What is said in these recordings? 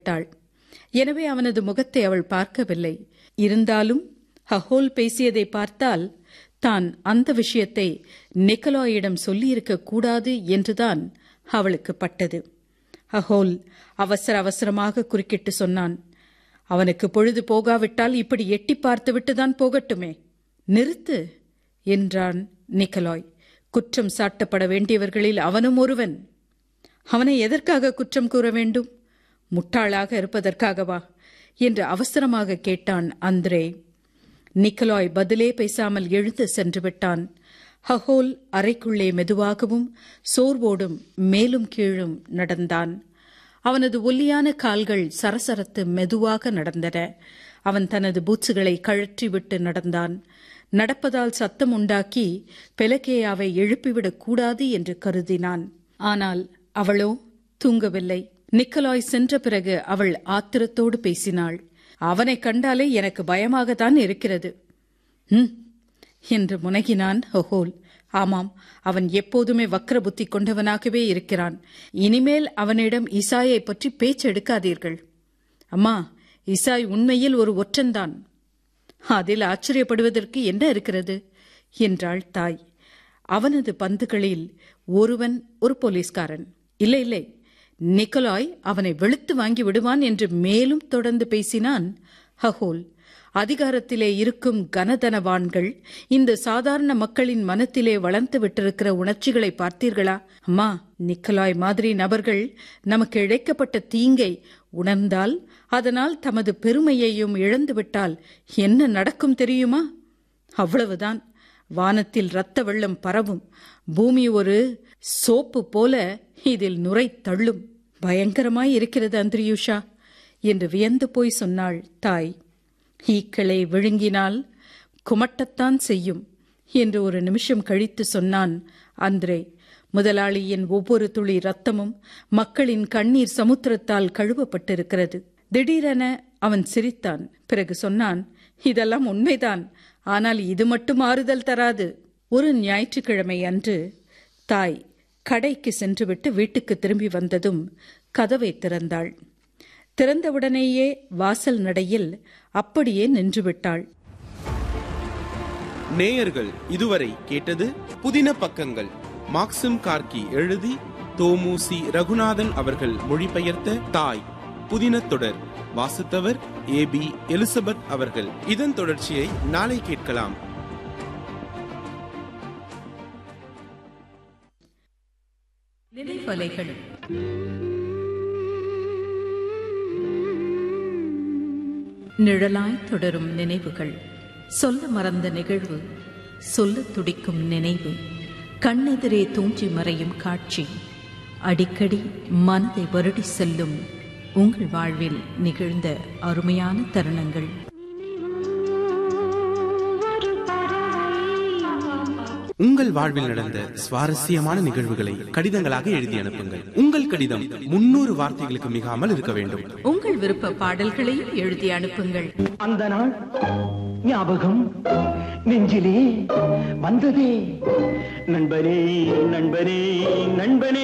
விட்டாள் எனவே அவனது முகத்தை அவள் பார்க்கவில்லை இருந்தாலும் ஹஹோல் பேசியதை பார்த்தால் தான் அந்த விஷயத்தை நிக்கலாயிடம் சொல்லியிருக்க கூடாது என்றுதான் அவளுக்கு பட்டது ஹஹோல் அவசர அவசரமாக குறுக்கிட்டு சொன்னான் அவனுக்கு பொழுது போகாவிட்டால் இப்படி எட்டி பார்த்துவிட்டுதான் போகட்டுமே நிறுத்து என்றான் நிக்கலாய் குற்றம் சாட்டப்பட வேண்டியவர்களில் அவனும் ஒருவன் அவனை எதற்காக குற்றம் கூற வேண்டும் முட்டாளாக இருப்பதற்காகவா என்று அவசரமாக கேட்டான் அந்திரே நிக்கலாய் பதிலே பேசாமல் எழுந்து சென்று விட்டான் ஹஹோல் அறைக்குள்ளே மெதுவாகவும் சோர்வோடும் மேலும் கீழும் நடந்தான் அவனது ஒல்லியான கால்கள் சரசரத்து மெதுவாக நடந்தன அவன் தனது பூட்சுகளை கழற்றிவிட்டு நடந்தான் நடப்பதால் சத்தம் உண்டாக்கி பெலகேயாவை எழுப்பிவிடக் கூடாது என்று கருதினான் ஆனால் அவளோ தூங்கவில்லை நிக்கலாய் சென்ற பிறகு அவள் ஆத்திரத்தோடு பேசினாள் அவனை கண்டாலே எனக்கு பயமாகத்தான் இருக்கிறது ம் என்று முனகினான் ஹொஹோல் ஆமாம் அவன் எப்போதுமே வக்ர புத்தி கொண்டவனாகவே இருக்கிறான் இனிமேல் அவனிடம் இசாயை பற்றி பேச்செடுக்காதீர்கள் அம்மா இசாய் உண்மையில் ஒரு ஒற்றன்தான் அதில் ஆச்சரியப்படுவதற்கு என்ன இருக்கிறது என்றாள் தாய் அவனது பந்துகளில் ஒருவன் ஒரு போலீஸ்காரன் இல்லை இல்லை நிக்கலாய் அவனை வெளுத்து வாங்கி விடுவான் என்று மேலும் தொடர்ந்து பேசினான் ஹஹோல் அதிகாரத்திலே இருக்கும் கனதனவான்கள் இந்த சாதாரண மக்களின் மனத்திலே வளர்ந்து விட்டிருக்கிற உணர்ச்சிகளை பார்த்தீர்களா அம்மா நிக்கலாய் மாதிரி நபர்கள் நமக்கு இழைக்கப்பட்ட தீங்கை உணர்ந்தால் அதனால் தமது பெருமையையும் இழந்துவிட்டால் என்ன நடக்கும் தெரியுமா அவ்வளவுதான் வானத்தில் இரத்த வெள்ளம் பரவும் பூமி ஒரு சோப்பு போல இதில் நுரை தள்ளும் பயங்கரமாய் இருக்கிறது அந்திரியூஷா என்று வியந்து போய் சொன்னாள் தாய் ஈக்களை விழுங்கினால் குமட்டத்தான் செய்யும் என்று ஒரு நிமிஷம் கழித்து சொன்னான் அந்திரே முதலாளியின் ஒவ்வொரு துளி ரத்தமும் மக்களின் கண்ணீர் சமுத்திரத்தால் கழுவப்பட்டிருக்கிறது திடீரென அவன் சிரித்தான் பிறகு சொன்னான் இதெல்லாம் உண்மைதான் ஆனால் இது மட்டும் ஆறுதல் தராது ஒரு ஞாயிற்றுக்கிழமை அன்று தாய் கடைக்கு சென்றுவிட்டு வீட்டுக்கு திரும்பி வந்ததும் கதவை திறந்தாள் திறந்தவுடனேயே வாசல் நடையில் அப்படியே நின்றுவிட்டாள் நேயர்கள் இதுவரை கேட்டது புதின பக்கங்கள் மாக்சிம் கார்கி எழுதி தோமுசி ரகுநாதன் அவர்கள் மொழிபெயர்த்த தாய் புதின தொடர் வாசித்தவர் ஏ பி எலிசபெத் அவர்கள் இதன் தொடர்ச்சியை நாளை கேட்கலாம் நினைவலைகள் நிழலாய் தொடரும் நினைவுகள் சொல்ல மறந்த நிகழ்வு சொல்ல துடிக்கும் நினைவு கண்ணெதிரே தூஞ்சி மறையும் காட்சி அடிக்கடி மனதை வருடி செல்லும் உங்கள் வாழ்வில் நிகழ்ந்த அருமையான தருணங்கள் உங்கள் வாழ்வில் நடந்த சுவாரஸ்யமான நிகழ்வுகளை கடிதங்களாக எழுதி அனுப்புங்கள் உங்கள் கடிதம் முன்னூறு வார்த்தைகளுக்கு மிகாமல் இருக்க வேண்டும் உங்கள் விருப்ப பாடல்களையும் எழுதி அனுப்புங்கள் அந்த நாள் ஞாபகம் நெஞ்சிலே வந்ததே நண்பனே நண்பனே நண்பனே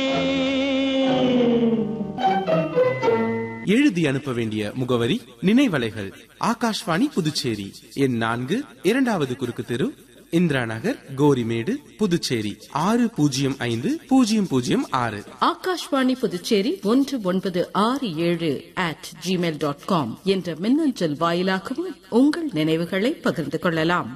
எழுதி அனுப்ப வேண்டிய முகவரி நினைவலைகள் ஆகாஷ்வாணி புதுச்சேரி எண் நான்கு இரண்டாவது குறுக்கு தெரு இந்திரா நகர் கோரிமேடு புதுச்சேரி ஆறு பூஜ்ஜியம் ஐந்து பூஜ்ஜியம் பூஜ்ஜியம் ஆறு ஆகாஷ்வாணி புதுச்சேரி ஒன்று ஒன்பது ஆறு ஏழு அட் ஜிமெயில் டாட் காம் என்ற மின்னஞ்சல் வாயிலாகவும் உங்கள் நினைவுகளை பகிர்ந்து கொள்ளலாம்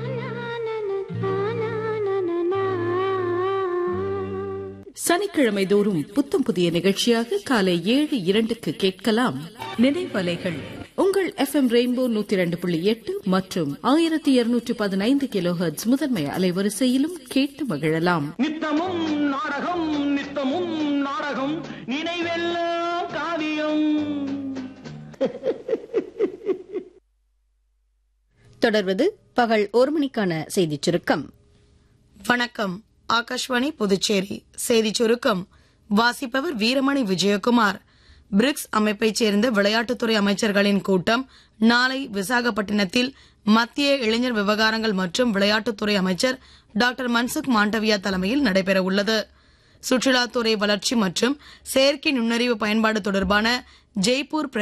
சனிக்கிழமை தோறும் புத்தம் புதிய நிகழ்ச்சியாக காலை ஏழு இரண்டுக்கு கேட்கலாம் நினைவலைகள் உங்கள் எஃப் எம் ரெயின்போ நூத்தி இரண்டு புள்ளி எட்டு மற்றும் ஆயிரத்தி இருநூற்று பதினைந்து கிலோ முதன்மை அலைவரிசையிலும் கேட்டு மகிழலாம் நித்தமும் நாடகம் நித்தமும் நாடகம் நினைவெல்லாம் காவியம் தொடர்வது பகல் ஒரு மணிக்கான செய்திச் சுருக்கம் வணக்கம் ஆகாஷ்வாணி புதுச்சேரி செய்திச் சுருக்கம் வாசிப்பவர் வீரமணி விஜயகுமார் பிரிக்ஸ் அமைப்பைச் சேர்ந்த விளையாட்டுத்துறை அமைச்சர்களின் கூட்டம் நாளை விசாகப்பட்டினத்தில் மத்திய இளைஞர் விவகாரங்கள் மற்றும் விளையாட்டுத்துறை அமைச்சர் டாக்டர் மன்சுக் மாண்டவியா தலைமையில் நடைபெறவுள்ளது சுற்றுலாத்துறை வளர்ச்சி மற்றும் செயற்கை நுண்ணறிவு பயன்பாடு தொடர்பான ஜெய்ப்பூர்